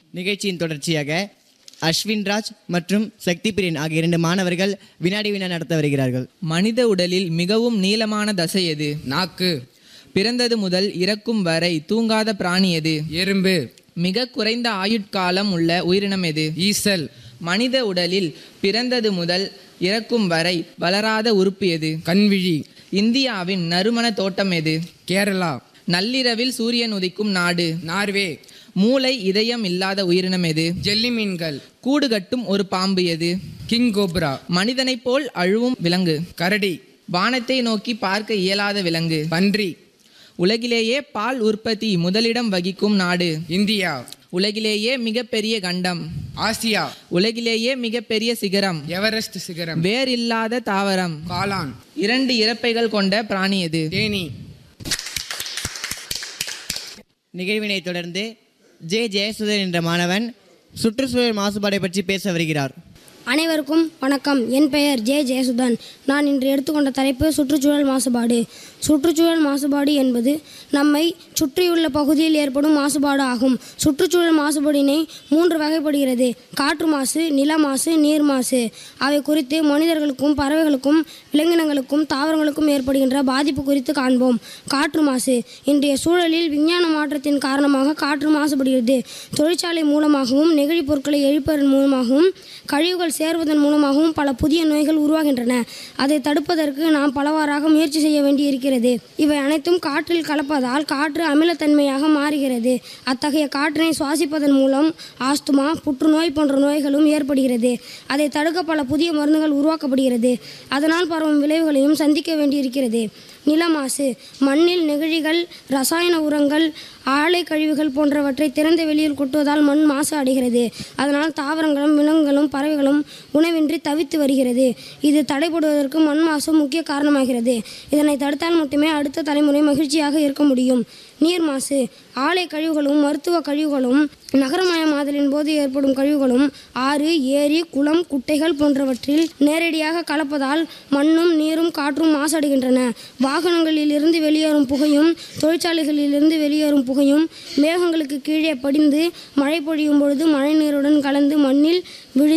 நிகழ்ச்சியின் தொடர்ச்சியாக அஸ்வின்ராஜ் மற்றும் சக்தி பிரியன் ஆகிய இரண்டு மாணவர்கள் வினாடி வினா நடத்த வருகிறார்கள் மனித உடலில் மிகவும் நீளமான தசை எது நாக்கு பிறந்தது முதல் இறக்கும் வரை தூங்காத பிராணி எது எறும்பு மிக குறைந்த ஆயுட்காலம் உள்ள உயிரினம் எது ஈசல் மனித உடலில் பிறந்தது முதல் இறக்கும் வரை வளராத உறுப்பு எது கண்விழி இந்தியாவின் நறுமண தோட்டம் எது கேரளா நள்ளிரவில் சூரியன் உதிக்கும் நாடு நார்வே மூளை இதயம் இல்லாத உயிரினம் எது ஜெல்லி மீன்கள் கூடு கட்டும் ஒரு பாம்பு எது கிங் கோப்ரா மனிதனைப் போல் அழுவும் விலங்கு கரடி வானத்தை நோக்கி பார்க்க இயலாத விலங்கு பன்றி உலகிலேயே பால் உற்பத்தி முதலிடம் வகிக்கும் நாடு இந்தியா உலகிலேயே மிகப்பெரிய கண்டம் ஆசியா உலகிலேயே மிகப்பெரிய சிகரம் எவரெஸ்ட் சிகரம் வேரில்லாத தாவரம் காளான் இரண்டு இறப்பைகள் கொண்ட பிராணி எது தேனி நிகழ்வினை தொடர்ந்து ஜே ஜெயசுதன் என்ற மாணவன் சுற்றுச்சூழல் மாசுபாடை பற்றி பேச வருகிறார் அனைவருக்கும் வணக்கம் என் பெயர் ஜே ஜெயசுதன் நான் இன்று எடுத்துக்கொண்ட தலைப்பு சுற்றுச்சூழல் மாசுபாடு சுற்றுச்சூழல் மாசுபாடு என்பது நம்மை சுற்றியுள்ள பகுதியில் ஏற்படும் மாசுபாடு ஆகும் சுற்றுச்சூழல் மாசுபாடினை மூன்று வகைப்படுகிறது காற்று மாசு நில மாசு நீர் மாசு அவை குறித்து மனிதர்களுக்கும் பறவைகளுக்கும் விலங்கினங்களுக்கும் தாவரங்களுக்கும் ஏற்படுகின்ற பாதிப்பு குறித்து காண்போம் காற்று மாசு இன்றைய சூழலில் விஞ்ஞான மாற்றத்தின் காரணமாக காற்று மாசுபடுகிறது தொழிற்சாலை மூலமாகவும் நெகிழி பொருட்களை எரிப்பதன் மூலமாகவும் கழிவுகள் சேர்வதன் மூலமாகவும் பல புதிய நோய்கள் உருவாகின்றன அதை தடுப்பதற்கு நாம் பலவாறாக முயற்சி செய்ய வேண்டி இருக்கிறது இவை அனைத்தும் காற்றில் கலப்பதால் காற்று அமிலத்தன்மையாக மாறுகிறது அத்தகைய காற்றினை சுவாசிப்பதன் மூலம் ஆஸ்துமா புற்றுநோய் போன்ற நோய்களும் ஏற்படுகிறது அதை தடுக்க பல புதிய மருந்துகள் உருவாக்கப்படுகிறது அதனால் பரவும் விளைவுகளையும் சந்திக்க வேண்டியிருக்கிறது நிலமாசு மண்ணில் நெகிழிகள் ரசாயன உரங்கள் ஆலை கழிவுகள் போன்றவற்றை திறந்த வெளியில் கொட்டுவதால் மண் மாசு அடைகிறது அதனால் தாவரங்களும் விலங்குகளும் பறவைகளும் உணவின்றி தவித்து வருகிறது இது தடைபடுவதற்கு மண் மாசு முக்கிய காரணமாகிறது இதனை தடுத்தால் மட்டுமே அடுத்த தலைமுறை மகிழ்ச்சியாக இருக்க முடியும் நீர் மாசு ஆலை கழிவுகளும் மருத்துவ கழிவுகளும் நகரமயமாதலின் போது ஏற்படும் கழிவுகளும் ஆறு ஏரி குளம் குட்டைகள் போன்றவற்றில் நேரடியாக கலப்பதால் மண்ணும் நீரும் காற்றும் மாசடைகின்றன வாகனங்களில் இருந்து வெளியேறும் புகையும் தொழிற்சாலைகளிலிருந்து வெளியேறும் புகையும் மேகங்களுக்கு கீழே படிந்து மழை பொழியும் பொழுது மழை நீருடன் கலந்து மண்ணில் விழு